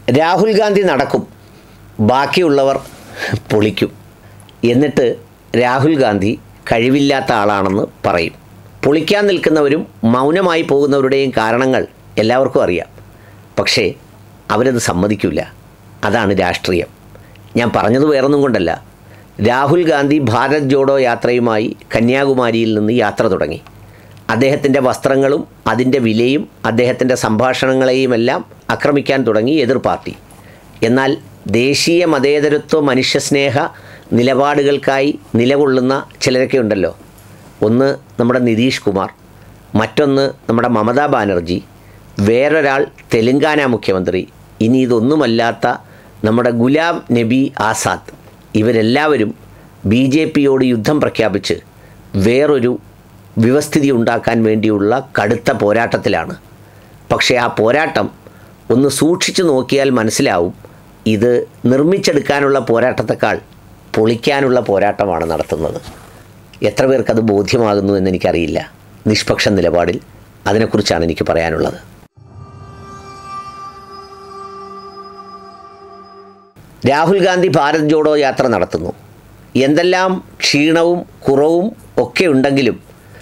രാഹുൽ ഗാന്ധി നടക്കും ബാക്കിയുള്ളവർ പൊളിക്കും എന്നിട്ട് രാഹുൽ ഗാന്ധി കഴിവില്ലാത്ത ആളാണെന്ന് പറയും പൊളിക്കാൻ നിൽക്കുന്നവരും മൗനമായി പോകുന്നവരുടെയും കാരണങ്ങൾ എല്ലാവർക്കും അറിയാം പക്ഷേ അവരത് സമ്മതിക്കില്ല അതാണ് രാഷ്ട്രീയം ഞാൻ പറഞ്ഞത് വേറൊന്നും കൊണ്ടല്ല രാഹുൽ ഗാന്ധി ഭാരത് ജോഡോ യാത്രയുമായി കന്യാകുമാരിയിൽ നിന്ന് യാത്ര തുടങ്ങി അദ്ദേഹത്തിൻ്റെ വസ്ത്രങ്ങളും അതിൻ്റെ വിലയും അദ്ദേഹത്തിൻ്റെ സംഭാഷണങ്ങളെയും എല്ലാം ആക്രമിക്കാൻ തുടങ്ങി എതിർ പാർട്ടി എന്നാൽ ദേശീയ മതേതരത്വ മനുഷ്യസ്നേഹ നിലപാടുകൾക്കായി നിലകൊള്ളുന്ന ചിലരൊക്കെ ഉണ്ടല്ലോ ഒന്ന് നമ്മുടെ നിതീഷ് കുമാർ മറ്റൊന്ന് നമ്മുടെ മമതാ ബാനർജി വേറൊരാൾ തെലുങ്കാന മുഖ്യമന്ത്രി ഇനി ഇതൊന്നുമല്ലാത്ത നമ്മുടെ ഗുലാം നബി ആസാദ് ഇവരെല്ലാവരും ബി ജെ പിയോട് യുദ്ധം പ്രഖ്യാപിച്ച് വേറൊരു വ്യവസ്ഥിതി ഉണ്ടാക്കാൻ വേണ്ടിയുള്ള കടുത്ത പോരാട്ടത്തിലാണ് പക്ഷേ ആ പോരാട്ടം ഒന്ന് സൂക്ഷിച്ചു നോക്കിയാൽ മനസ്സിലാവും ഇത് നിർമ്മിച്ചെടുക്കാനുള്ള പോരാട്ടത്തെക്കാൾ പൊളിക്കാനുള്ള പോരാട്ടമാണ് നടത്തുന്നത് എത്ര പേർക്കത് ബോധ്യമാകുന്നു എന്ന് എനിക്കറിയില്ല നിഷ്പക്ഷ നിലപാടിൽ അതിനെക്കുറിച്ചാണ് എനിക്ക് പറയാനുള്ളത് രാഹുൽ ഗാന്ധി ഭാരത് ജോഡോ യാത്ര നടത്തുന്നു എന്തെല്ലാം ക്ഷീണവും കുറവും ഒക്കെ ഉണ്ടെങ്കിലും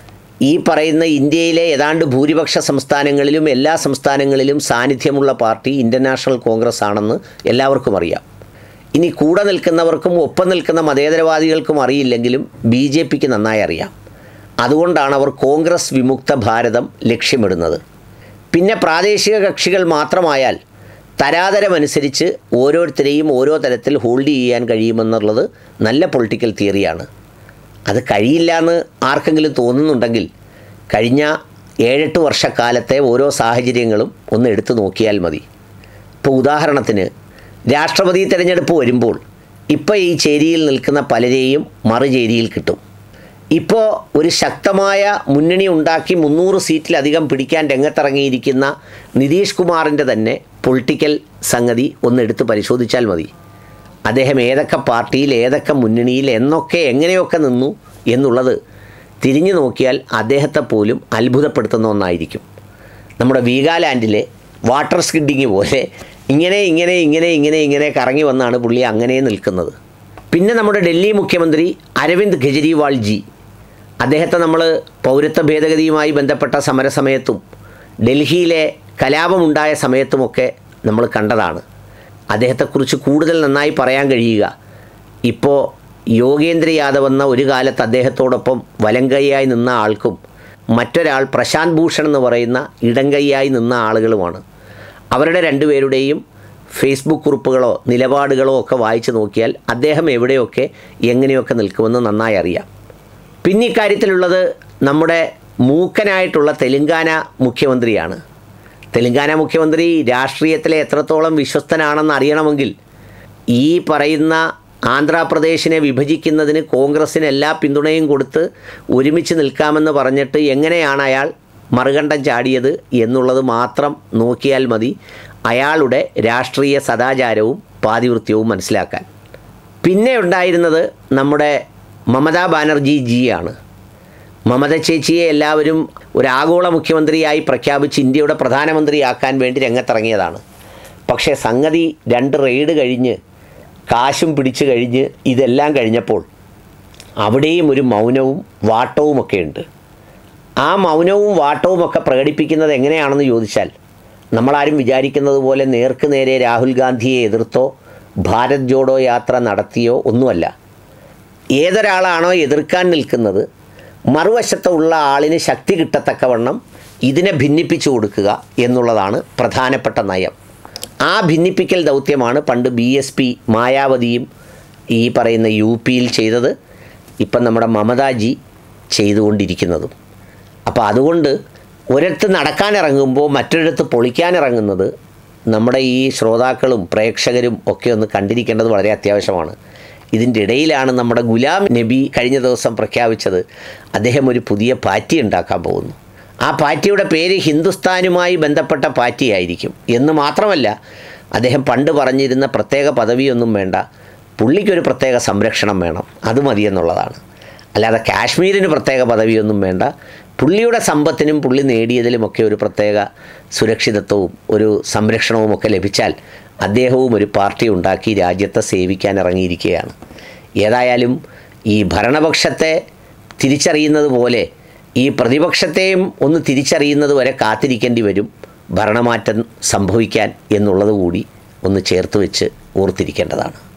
ഈ പറയുന്ന ഇന്ത്യയിലെ ഏതാണ്ട് ഭൂരിപക്ഷ സംസ്ഥാനങ്ങളിലും എല്ലാ സംസ്ഥാനങ്ങളിലും സാന്നിധ്യമുള്ള പാർട്ടി ഇന്ത്യൻ നാഷണൽ കോൺഗ്രസ് ആണെന്ന് എല്ലാവർക്കും അറിയാം ഇനി കൂടെ നിൽക്കുന്നവർക്കും ഒപ്പം നിൽക്കുന്ന മതേതരവാദികൾക്കും അറിയില്ലെങ്കിലും ബി ജെ പിക്ക് നന്നായി അറിയാം അതുകൊണ്ടാണ് അവർ കോൺഗ്രസ് വിമുക്ത ഭാരതം ലക്ഷ്യമിടുന്നത് പിന്നെ പ്രാദേശിക കക്ഷികൾ മാത്രമായാൽ തരാതരമനുസരിച്ച് ഓരോരുത്തരെയും ഓരോ തരത്തിൽ ഹോൾഡ് ചെയ്യാൻ കഴിയുമെന്നുള്ളത് നല്ല പൊളിറ്റിക്കൽ തിയറിയാണ് അത് കഴിയില്ല എന്ന് ആർക്കെങ്കിലും തോന്നുന്നുണ്ടെങ്കിൽ കഴിഞ്ഞ ഏഴെട്ട് വർഷക്കാലത്തെ ഓരോ സാഹചര്യങ്ങളും ഒന്ന് എടുത്തു നോക്കിയാൽ മതി ഇപ്പോൾ ഉദാഹരണത്തിന് രാഷ്ട്രപതി തിരഞ്ഞെടുപ്പ് വരുമ്പോൾ ഇപ്പോൾ ഈ ചേരിയിൽ നിൽക്കുന്ന പലരെയും മറുചേരിയിൽ കിട്ടും ഇപ്പോൾ ഒരു ശക്തമായ മുന്നണി ഉണ്ടാക്കി മുന്നൂറ് സീറ്റിലധികം പിടിക്കാൻ രംഗത്തിറങ്ങിയിരിക്കുന്ന നിതീഷ് കുമാറിൻ്റെ തന്നെ പൊളിറ്റിക്കൽ സംഗതി ഒന്ന് എടുത്ത് പരിശോധിച്ചാൽ മതി അദ്ദേഹം ഏതൊക്കെ പാർട്ടിയിൽ ഏതൊക്കെ മുന്നണിയിൽ എന്നൊക്കെ എങ്ങനെയൊക്കെ നിന്നു എന്നുള്ളത് തിരിഞ്ഞു നോക്കിയാൽ അദ്ദേഹത്തെ പോലും അത്ഭുതപ്പെടുത്തുന്ന ഒന്നായിരിക്കും നമ്മുടെ വീഗാലാൻഡിലെ വാട്ടർ സ്കിഡിങ് പോലെ ഇങ്ങനെ ഇങ്ങനെ ഇങ്ങനെ ഇങ്ങനെ ഇങ്ങനെ കറങ്ങി വന്നാണ് പുള്ളി അങ്ങനെ നിൽക്കുന്നത് പിന്നെ നമ്മുടെ ഡൽഹി മുഖ്യമന്ത്രി അരവിന്ദ് കെജ്രിവാൾ ജി അദ്ദേഹത്തെ നമ്മൾ പൗരത്വ ഭേദഗതിയുമായി ബന്ധപ്പെട്ട സമരസമയത്തും ഡൽഹിയിലെ കലാപമുണ്ടായ സമയത്തുമൊക്കെ നമ്മൾ കണ്ടതാണ് അദ്ദേഹത്തെക്കുറിച്ച് കൂടുതൽ നന്നായി പറയാൻ കഴിയുക ഇപ്പോൾ യോഗേന്ദ്ര യാദവ് എന്ന ഒരു കാലത്ത് അദ്ദേഹത്തോടൊപ്പം വലങ്കൈയായി നിന്ന ആൾക്കും മറ്റൊരാൾ പ്രശാന്ത് ഭൂഷൺ എന്ന് പറയുന്ന ഇടങ്കൈയായി നിന്ന ആളുകളുമാണ് അവരുടെ രണ്ടുപേരുടെയും ഫേസ്ബുക്ക് കുറിപ്പുകളോ നിലപാടുകളോ ഒക്കെ വായിച്ചു നോക്കിയാൽ അദ്ദേഹം എവിടെയൊക്കെ എങ്ങനെയൊക്കെ നിൽക്കുമെന്ന് നന്നായി അറിയാം പിന്നെ ഇക്കാര്യത്തിലുള്ളത് നമ്മുടെ മൂക്കനായിട്ടുള്ള തെലുങ്കാന മുഖ്യമന്ത്രിയാണ് തെലുങ്കാന മുഖ്യമന്ത്രി രാഷ്ട്രീയത്തിലെ എത്രത്തോളം വിശ്വസ്തനാണെന്ന് അറിയണമെങ്കിൽ ഈ പറയുന്ന ആന്ധ്രാപ്രദേശിനെ വിഭജിക്കുന്നതിന് കോൺഗ്രസ്സിന് എല്ലാ പിന്തുണയും കൊടുത്ത് ഒരുമിച്ച് നിൽക്കാമെന്ന് പറഞ്ഞിട്ട് എങ്ങനെയാണ് അയാൾ മറുകണ്ഠം ചാടിയത് എന്നുള്ളത് മാത്രം നോക്കിയാൽ മതി അയാളുടെ രാഷ്ട്രീയ സദാചാരവും പാതിവൃത്യവും മനസ്സിലാക്കാൻ പിന്നെ ഉണ്ടായിരുന്നത് നമ്മുടെ മമതാ ബാനർജി ജിയാണ് മമത ചേച്ചിയെ എല്ലാവരും ഒരു ആഗോള മുഖ്യമന്ത്രിയായി പ്രഖ്യാപിച്ച് ഇന്ത്യയുടെ പ്രധാനമന്ത്രിയാക്കാൻ വേണ്ടി രംഗത്തിറങ്ങിയതാണ് പക്ഷേ സംഗതി രണ്ട് റെയ്ഡ് കഴിഞ്ഞ് കാശും പിടിച്ചു കഴിഞ്ഞ് ഇതെല്ലാം കഴിഞ്ഞപ്പോൾ അവിടെയും ഒരു മൗനവും വാട്ടവുമൊക്കെ ഉണ്ട് ആ മൗനവും വാട്ടവും ഒക്കെ പ്രകടിപ്പിക്കുന്നത് എങ്ങനെയാണെന്ന് ചോദിച്ചാൽ നമ്മളാരും വിചാരിക്കുന്നത് പോലെ നേർക്ക് നേരെ രാഹുൽ ഗാന്ധിയെ എതിർത്തോ ഭാരത് ജോഡോ യാത്ര നടത്തിയോ ഒന്നുമല്ല ഏതൊരാളാണോ എതിർക്കാൻ നിൽക്കുന്നത് മറുവശത്ത് ഉള്ള ആളിന് ശക്തി കിട്ടത്തക്കവണ്ണം ഇതിനെ ഭിന്നിപ്പിച്ചു കൊടുക്കുക എന്നുള്ളതാണ് പ്രധാനപ്പെട്ട നയം ആ ഭിന്നിപ്പിക്കൽ ദൗത്യമാണ് പണ്ട് ബി എസ് പി മായാവതിയും ഈ പറയുന്ന യു പിയിൽ ചെയ്തത് ഇപ്പം നമ്മുടെ മമതാജി ചെയ്തുകൊണ്ടിരിക്കുന്നതും അപ്പോൾ അതുകൊണ്ട് ഒരിടത്ത് നടക്കാനിറങ്ങുമ്പോൾ മറ്റൊരിടത്ത് പൊളിക്കാനിറങ്ങുന്നത് നമ്മുടെ ഈ ശ്രോതാക്കളും പ്രേക്ഷകരും ഒക്കെ ഒന്ന് കണ്ടിരിക്കേണ്ടത് വളരെ അത്യാവശ്യമാണ് ഇതിൻ്റെ ഇടയിലാണ് നമ്മുടെ ഗുലാം നബി കഴിഞ്ഞ ദിവസം പ്രഖ്യാപിച്ചത് അദ്ദേഹം ഒരു പുതിയ പാറ്റി ഉണ്ടാക്കാൻ പോകുന്നു ആ പാർട്ടിയുടെ പേര് ഹിന്ദുസ്ഥാനുമായി ബന്ധപ്പെട്ട പാർട്ടിയായിരിക്കും എന്ന് മാത്രമല്ല അദ്ദേഹം പണ്ട് പറഞ്ഞിരുന്ന പ്രത്യേക പദവിയൊന്നും വേണ്ട പുള്ളിക്കൊരു പ്രത്യേക സംരക്ഷണം വേണം അത് മതിയെന്നുള്ളതാണ് അല്ലാതെ കാശ്മീരിന് പ്രത്യേക പദവിയൊന്നും വേണ്ട പുള്ളിയുടെ സമ്പത്തിനും പുള്ളി നേടിയതിലുമൊക്കെ ഒരു പ്രത്യേക സുരക്ഷിതത്വവും ഒരു സംരക്ഷണവും ഒക്കെ ലഭിച്ചാൽ അദ്ദേഹവും ഒരു പാർട്ടി ഉണ്ടാക്കി രാജ്യത്തെ സേവിക്കാൻ ഇറങ്ങിയിരിക്കുകയാണ് ഏതായാലും ഈ ഭരണപക്ഷത്തെ തിരിച്ചറിയുന്നത് പോലെ ഈ പ്രതിപക്ഷത്തെയും ഒന്ന് തിരിച്ചറിയുന്നത് വരെ കാത്തിരിക്കേണ്ടി വരും ഭരണമാറ്റം സംഭവിക്കാൻ എന്നുള്ളത് കൂടി ഒന്ന് ചേർത്ത് വെച്ച് ഓർത്തിരിക്കേണ്ടതാണ്